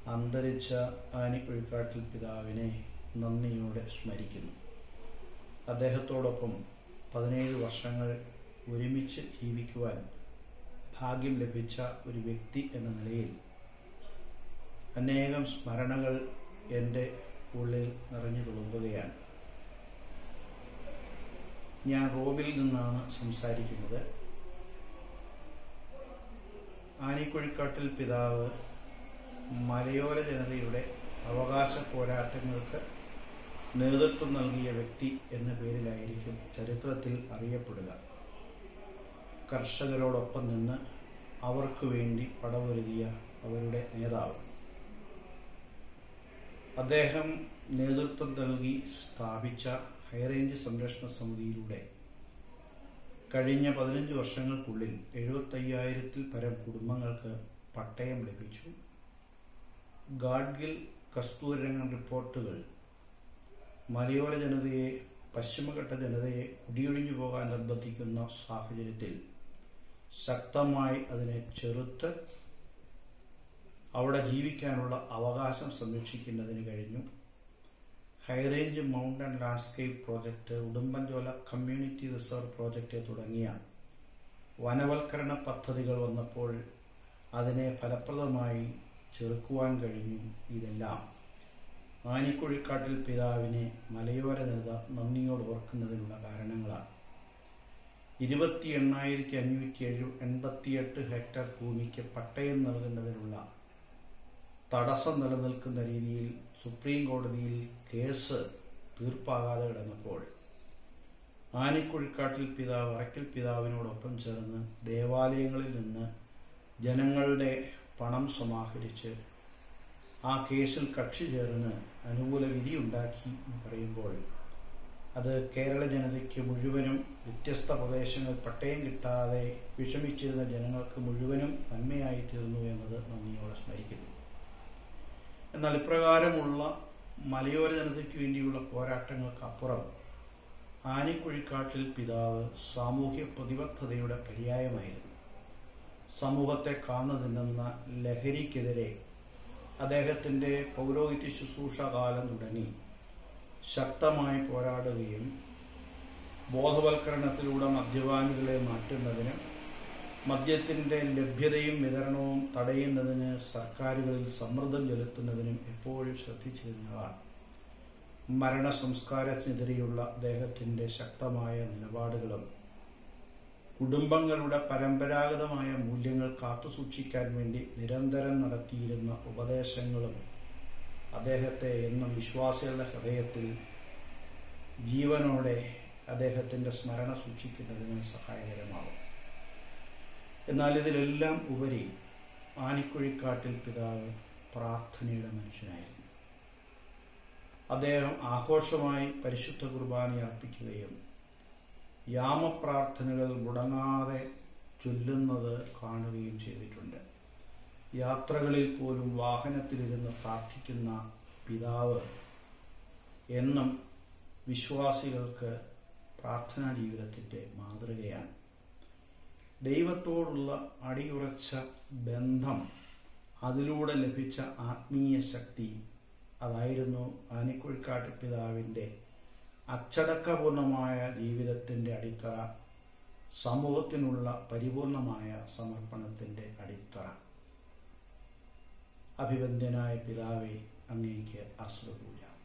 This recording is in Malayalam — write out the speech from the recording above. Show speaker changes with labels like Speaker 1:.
Speaker 1: അന്തരിച്ച ആനിക്കുഴിക്കാട്ടിൽ പിതാവിനെ നന്ദിയോടെ സ്മരിക്കുന്നു അദ്ദേഹത്തോടൊപ്പം പതിനേഴ് വർഷങ്ങൾ ഒരുമിച്ച് ജീവിക്കുവാൻ ഭാഗ്യം ലഭിച്ച ഒരു വ്യക്തി എന്ന നിലയിൽ അനേകം സ്മരണകൾ എൻ്റെ ഉള്ളിൽ നിറഞ്ഞു തുളുമ്പുകയാണ് ഞാൻ റോബിൽ നിന്നാണ് സംസാരിക്കുന്നത് ആനിക്കുഴിക്കാട്ടിൽ പിതാവ് മലയോര ജനതയുടെ അവകാശ പോരാട്ടങ്ങൾക്ക് നേതൃത്വം നൽകിയ വ്യക്തി എന്ന പേരിലായിരിക്കും ചരിത്രത്തിൽ അറിയപ്പെടുക കർഷകരോടൊപ്പം നിന്ന് അവർക്ക് വേണ്ടി പടപൊരുതിയ അവരുടെ നേതാവ് അദ്ദേഹം നേതൃത്വം നൽകി സ്ഥാപിച്ച ഹൈറേഞ്ച് സംരക്ഷണ സമിതിയിലൂടെ കഴിഞ്ഞ പതിനഞ്ച് വർഷങ്ങൾക്കുള്ളിൽ എഴുപത്തയ്യായിരത്തിൽ പരം കുടുംബങ്ങൾക്ക് പട്ടയം ലഭിച്ചു ഗാഡ്ഗിൽ കസ്തൂരംഗൻ റിപ്പോർട്ടുകൾ മലയോര ജനതയെ പശ്ചിമഘട്ട ജനതയെ കുടിയൊഴിഞ്ഞു പോകാൻ നിർബന്ധിക്കുന്ന സാഹചര്യത്തിൽ ശക്തമായി അതിനെ ചെറുത്ത് അവിടെ ജീവിക്കാനുള്ള അവകാശം സംരക്ഷിക്കുന്നതിന് കഴിഞ്ഞു high range mountain landscape project Udumbanchola community reserve project തുടങ്ങിയ വനവൽക്കരണ പദ്ധതികൾ വന്നപ്പോൾ അതിനെ ഫലപ്രദമായി ചെറുക്കുവാൻ കഴിഞ്ഞു ഇതെല്ലാം ആനിക്കുഴിക്കാട്ടിൽ പിതാവിനെ മലയോര ജനത നന്ദിയോട് ഓർക്കുന്നതിനുള്ള കാരണങ്ങളാണ് ഇരുപത്തി എണ്ണായിരത്തി അഞ്ഞൂറ്റി എഴു എൺപത്തിയെട്ട് ഹെക്ടർ ഭൂമിക്ക് പട്ടയം നൽകുന്നതിനുള്ള തടസ്സം നിലനിൽക്കുന്ന രീതിയിൽ സുപ്രീം കോടതിയിൽ കേസ് തീർപ്പാകാതെ കിടന്നപ്പോൾ ആനിക്കുഴിക്കാട്ടിൽ പിതാവ് അറക്കൽ പിതാവിനോടൊപ്പം ചേർന്ന് ദേവാലയങ്ങളിൽ നിന്ന് ജനങ്ങളുടെ പണം സമാഹരിച്ച് ആ കേസിൽ കക്ഷി ചേർന്ന് അനുകൂല വിധി ഉണ്ടാക്കി എന്ന് പറയുമ്പോൾ അത് കേരള ജനതയ്ക്ക് മുഴുവനും വ്യത്യസ്ത പ്രദേശങ്ങൾ പട്ടയം കിട്ടാതെ വിഷമിച്ചിരുന്ന ജനങ്ങൾക്ക് മുഴുവനും നന്മയായി തീർന്നു എന്നത് നന്ദിയോടെ സ്മരിക്കുന്നു എന്നാൽ ഇപ്രകാരമുള്ള മലയോര ജനതയ്ക്ക് വേണ്ടിയുള്ള പോരാട്ടങ്ങൾക്കപ്പുറം ആനിക്കുഴിക്കാട്ടിൽ പിതാവ് സാമൂഹ്യ പ്രതിബദ്ധതയുടെ പര്യായമായിരുന്നു സമൂഹത്തെ കാന്നു തിന്നുന്ന ലഹരിക്കെതിരെ അദ്ദേഹത്തിന്റെ പൗരോഹിത്യ ശുശ്രൂഷ കാലം തുടങ്ങി ശക്തമായി പോരാടുകയും ബോധവൽക്കരണത്തിലൂടെ മദ്യപാനികളെ മാറ്റുന്നതിന് മദ്യത്തിന്റെ ലഭ്യതയും വിതരണവും തടയുന്നതിന് സർക്കാരുകളിൽ സമ്മർദ്ദം ചെലുത്തുന്നതിനും എപ്പോഴും ശ്രദ്ധിച്ചിരുന്നതാണ് മരണ സംസ്കാരത്തിനെതിരെയുള്ള അദ്ദേഹത്തിന്റെ ശക്തമായ നിലപാടുകളും കുടുംബങ്ങളുടെ പരമ്പരാഗതമായ മൂല്യങ്ങൾ കാത്തുസൂക്ഷിക്കാൻ വേണ്ടി നിരന്തരം നടത്തിയിരുന്ന ഉപദേശങ്ങളും അദ്ദേഹത്തെ എന്നും വിശ്വാസികളുടെ ഹൃദയത്തിൽ ജീവനോടെ അദ്ദേഹത്തിന്റെ സ്മരണ സൂക്ഷിക്കുന്നതിന് സഹായകരമാകും എന്നാൽ ഇതിലെല്ലാം ഉപരി ആനിക്കുഴിക്കാട്ടിൽ പിതാവ് പ്രാർത്ഥനയുടെ മനുഷ്യനായിരുന്നു അദ്ദേഹം ആഘോഷമായി പരിശുദ്ധ കുർബാന അർപ്പിക്കുകയും യാമപ്രാർത്ഥനകൾ മുടങ്ങാതെ ചൊല്ലുന്നത് കാണുകയും ചെയ്തിട്ടുണ്ട് യാത്രകളിൽ പോലും വാഹനത്തിലിരുന്ന് പ്രാർത്ഥിക്കുന്ന പിതാവ് എന്നും വിശ്വാസികൾക്ക് പ്രാർത്ഥനാ ജീവിതത്തിന്റെ മാതൃകയാണ് ദൈവത്തോടുള്ള അടിയുറച്ച ബന്ധം അതിലൂടെ ലഭിച്ച ആത്മീയ ശക്തി അതായിരുന്നു ആനിക്കുഴിക്കാട്ട് പിതാവിന്റെ അച്ചടക്കപൂർണമായ ജീവിതത്തിന്റെ അടിത്തറ സമൂഹത്തിനുള്ള പരിപൂർണമായ സമർപ്പണത്തിന്റെ അടിത്തറ അഭിവന്ദ്യനായ പിതാവെ അങ്ങേക്ക് അശ്രപൂജ